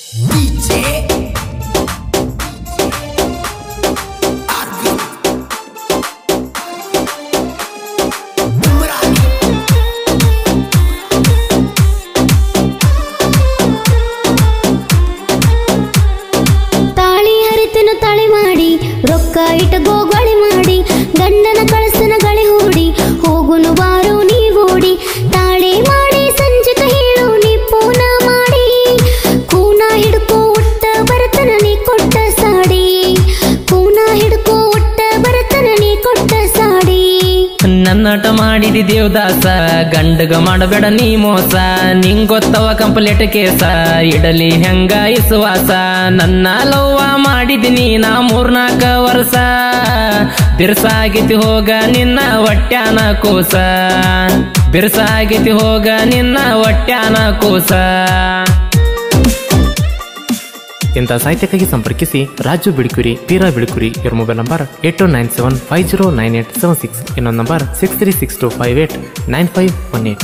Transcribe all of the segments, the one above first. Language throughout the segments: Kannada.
ತಾಳಿ ಹರಿತನ ತಾಳಿ ಮಾಡಿ ರೊಕ್ಕ ಇಟ್ಟ ಗೋಗೊಳಿ ಮಾಡಿ ಗಂಡನ ಕಳಸನ ಗಳಿ ಹೂಡಿ ಹೋಗುನು ಬಾರು ನೀವೋಡಿ ತಾಳಿ ಮಾಡಿ ಸಂಜೆಕ ಹೇಳು ನೀ ಪೂನ ಮಾಡಿ ಕೂನ ಹಿಡ್ಕೋ ಉಟ್ಟ ಬರತನ ನೀ ಕೊಟ್ಟ ಸಾಡಿ ಕೂನ ಹಿಡ್ಕೋ ಉಟ್ಟ ಬರತನ ನೀ ಕೊಟ್ಟ ಸಾಡಿ ನನ್ನಟ ಮಾಡಿದಿ ದೇವದಾಸ ಗಂಡಗ ಮಾಡಬೇಡ ನೀ ಮೋಸ ನಿಂಗ್ ಗೊತ್ತವ ಕಂಪ್ಲೇಟ್ ಕೇಸ ಇಡಲಿ ಹೆಂಗ ಇಸುವಾಸ ನನ್ನ ಲವ್ವ ಮಾಡಿದಿನಿ ನಾ ಮೂರ್ನಾಕ ವರ್ಷ ಬಿರ್ಸಾಗಿತಿ ಹೋಗ ನಿನ್ನ ಹೊಟ್ಯಾನ ಕೂಸ ಬಿರ್ಸಾಗಿತಿ ಹೋಗ ನಿನ್ನ ಹೊಟ್ಯಾನ ಕೂಸ ಇಂಥ ಸಾಹಿತ್ಯಕ್ಕಾಗಿ ಸಂಪರ್ಕಿಸಿ ರಾಜು ಬಿಡುಕುರಿ ಪೀರಾ ಬಿಡುಕುರಿ ಇವ್ರ mobile number eight two nine seven five zero nine eight seven six ಇನ್ನೊಂದು number six three six two five eight nine five one eight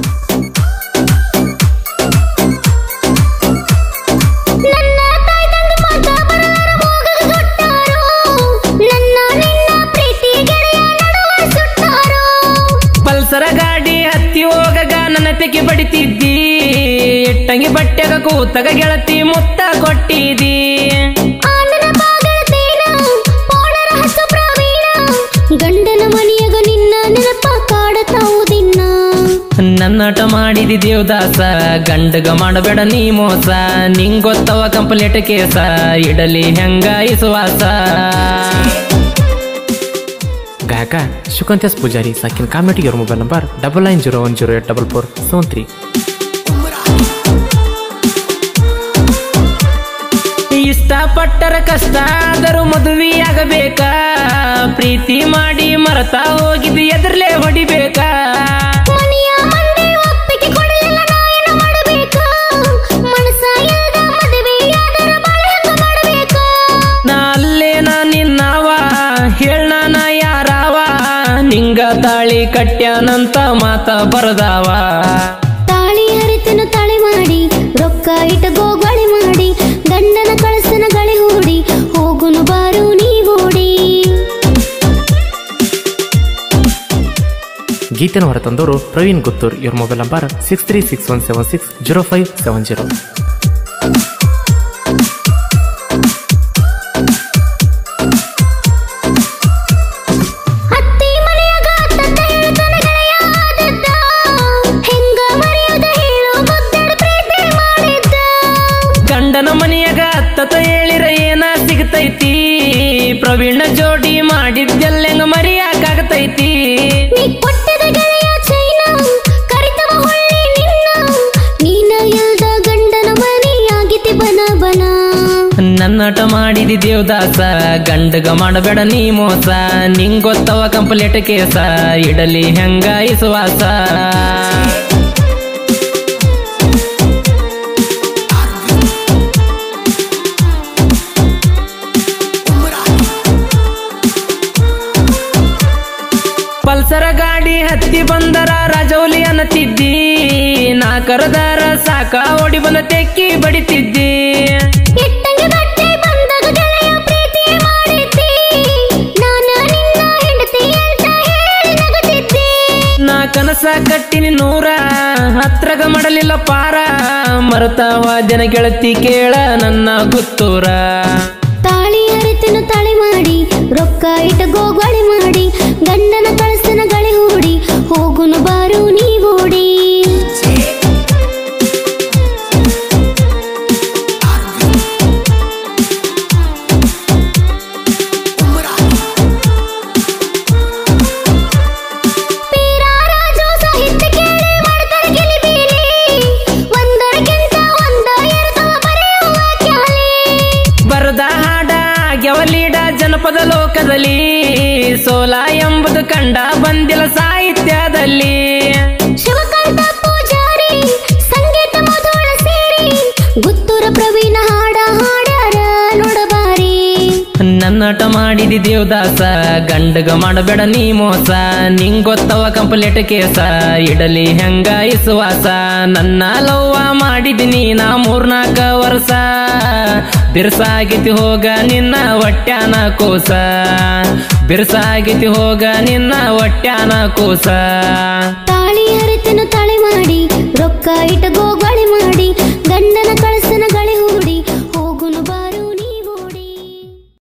ನನ್ನ ತಾಯಿ ತಂದೆ ಮಾತ ಬರಲಾರ ಮೋಗಗ ಕೊಟ್ಟಾರೋ ನನ್ನ ನಿನ್ನ ಪ್ರೀತಿ ಗೆಳೆಯ ನಡುವ ಸುಟ್ಟಾರೋ ಪಲ್ಸರ ಗಾಡಿ ಹತ್ತಿ ಹೋಗಗ ನನ್ನ ತೆಗೆ ಬಡಿತಿದ್ದಿ ಇಟ್ಟಂಗಿ ಬಟ್ಟೆಗ ಕೂತಗ ಗೆಳತಿ ಮುತ್ತ ಕೊಟ್ಟಿದಿ ಆನನ ಬಾಗಳತೇನ ಪೋಣರ ಹಸು ಪ್ರವೀಣ ಗಂಡನ ಮನೆಯಾಗ ನಿನ್ನ ನೆನಪ ಕಾಡತಾವು ದಿನ ನನ್ನಟ ಮಾಡಿದಿ ದೇವದಾಸ ಗಂಡಗ ಮಾಡಬೇಡ ನೀ ಮೋಸ ನಿಂಗ್ ಗೊತ್ತವ ಕಂಪ್ಲೇಟ್ ಕೇಸ ಇಡಲಿ ಹೆಂಗ ಇಸುವಾಸ ಗಾಯಕ ಶುಕಂತ್ಯಾಸ್ ಪೂಜಾರಿ ಸಾಕಿನ ಕಾಮೆಂಟ್ ಇವ್ರ mobile number double nine zero one zero eight double four seven three ಇಷ್ಟಪಟ್ಟರ ಕಷ್ಟ ಆದರೂ ಮದುವೆಯಾಗಬೇಕ ಪ್ರೀತಿ ಮಾಡಿ ಮರತಾ ಹೋಗಿದ್ದು ಎದುರ್ಲೆ ಹೊಡಿಬೇಕಾ ಮನೆಯ ಮಂದಿ ಒಪ್ಪಿಗೆ ಕೊಡಲಿಲ್ಲ ನಾ ಏನು ಮಾಡಬೇಕು ಮನಸ ಇಲ್ದ ಮದುವೆಯಾದರ ಬಾಳೆ ಹಂಗ ಮಾಡಬೇಕು ನಾ ಅಲ್ಲೇ ನಾ ನಿನ್ನವ ಹೇಳ್ ನಾ ಯಾರವ ನಿಂಗ ತಾಳಿ ಕಟ್ಯಾನಂತ ಮಾತ ಬರದಾವ ತಾಳಿ ಹರಿತನ ತಾಳಿ ಮಾಡಿ ರೊಕ್ಕ ಇಟ್ಟ ಗೋಗೊಳಿ ಮಾಡಿ ಗಂಡನ ಕಳಸನ ಗಳಿ ಹೂಡಿ ಹೋಗುನು ಬಾರು ನೀವೋಡಿ ಗೀತೆನ ಹೊರತಂದವರು ಪ್ರವೀಣ್ ಗುತ್ತೂರ್ ಇವ್ರ mobile number six three six one seven six zero five seven zero ಅತ್ತಿ ಮನೆಯಾಗ ಅತ್ತತ್ತ ಹೇಳ್ತಾನ ಗೆಳೆಯ ಆದದ್ದ. ಹೆಂಗ ಮರೆಯೋದ ಹೇಳು ಮುದ್ದಾಡ ಪ್ರೀತಿ ಮಾಡಿದ್ದ ಗಂಡನ ಮನೆಯಾಗ ಅತ್ತತ ಹೇಳಿರ ಏನ ಸಿಗತೈತಿ ಪ್ರವೀಣ ಜೋಡಿ ಮಾಡಿದ್ದೆಲ್ಲೆಂಗ ಮರಿಯಾಕಾಗತೈತಿ ನೀ ಕೊಟ್ಟದ ಗೆಳೆಯ ಚೈನ ಕರಿತವ ಹೊಳ್ಳಿ ನಿನ್ನ ನೀನ ಎಲ್ದ ಗಂಡನ ಮನೆಯಾಗಿತಿ ಬನ ಬನ ನನ್ನಟ ಮಾಡಿದಿ ದೇವದಾಸ ಗಂಡಗ ಮಾಡಬೇಡ ನೀ ಮೋಸ ನಿಂಗ್ ಗೊತ್ತವ ಕಂಪ್ಲೇಟ್ ಕೇಸ ಇಡಲಿ ಹೆಂಗ ಇಸುವಾಸ ಪಲ್ಸರ ಗಾಡಿ ಹತ್ತಿ ಬಂದರ ರಜೌಲಿ ಅನ್ನತಿದ್ದಿ ನಾ ಕರದಾರ ಸಾಕ ಓಡಿ ಬಂದ ತೆಕ್ಕಿ ಬಡಿತಿದ್ದಿ ಇಟ್ಟಂಗೆ ಬಟ್ಟೆ ಬಂದಾಗ ಗೆಳೆಯ ಪ್ರೀತಿ ಮಾಡಿದ್ದಿ ನಾನ ನಿನ್ನ ಹೆಂಡತಿ ಅಂತ ಹೇಳಿ ನಗುತ್ತಿದ್ದಿ ನಾ ಕನಸ ಕಟ್ಟಿನಿ ನೂರ ಹತ್ರಗ ಮಾಡಲಿಲ್ಲ ಪಾರ ಮರತಾವ ಜನ ಗೆಳತಿ ಕೇಳ ನನ್ನ ಗುತ್ತೂರ ತಾಳಿ ಹರಿತನ ತಾಳಿ ಮಾಡಿ ರೊಕ್ಕ ಇಟ್ಟ ಗೋಗೊಳಿ ಮಾಡಿ ಗಂಡನ ಕಳಸನ ಗಳಿ ಹೂಡಿ ಹೋಗುನು ಬಾರು ನೀವೋಡಿ ಪೀರಾರಾಜು ಸಾಹಿತ್ಯ ಕೇಳಿ ಮಾಡ್ತಾರೆ ಗಿಲಿಬಿಲಿ. ಒಂದರಕ್ಕಿಂತ ಒಂದ ಇರ್ತಾವ ಬರೆಯುವ ಕ್ಯಾಲಿ. ಬರದ ಹಾಡ ಗೆವಲೀಡ ಜನಪದ ಲೋಕದಲ್ಲಿ ಸೋಲ ಎಂಬುದು ಕಂಡ ಬಂದಿಲ್ಲ ಸಾಹಿತ್ಯದಲ್ಲಿ ಶಿವಕಾಂತ ಪೂಜಾರಿ ಸಂಗೀತ ಮಧುರ ಸೇರಿ ಗುತ್ತೂರ ಪ್ರವೀಣ ಹಾಡ ಹಾಡ್ಯಾರ ನೋಡಬಾರಿ ನನ್ನ ನನ್ನಟ ಮಾಡಿದಿ ದೇವದಾಸ ಗಂಡಗ ಮಾಡಬೇಡ ನೀ ಮೋಸ ನಿಂಗ್ ಗೊತ್ತವ ಕಂಪ್ಲೇಟ್ ಕೇಸ ಇಡಲಿ ಹೆಂಗ ಇಸುವಾಸ ನನ್ನ ಲವ್ವ ಮಾಡಿದಿನಿ ನಾ ಮೂರ್ನಾಕ ವರ್ಷ ಬಿರ್ಸಾಗಿತಿ ಹೋಗ ನಿನ್ನ ಒಟ್ಯಾನ ಕೂಸ ಬಿರ್ಸಾಗಿತಿ ಹೋಗ ನಿನ್ನ ಒಟ್ಯಾನ ಕೂಸ ತಾಳಿ ಹರಿತನ ತಾಳಿ ಮಾಡಿ ರೊಕ್ಕ ಇಟ್ಟ ಗೋಗೊಳಿ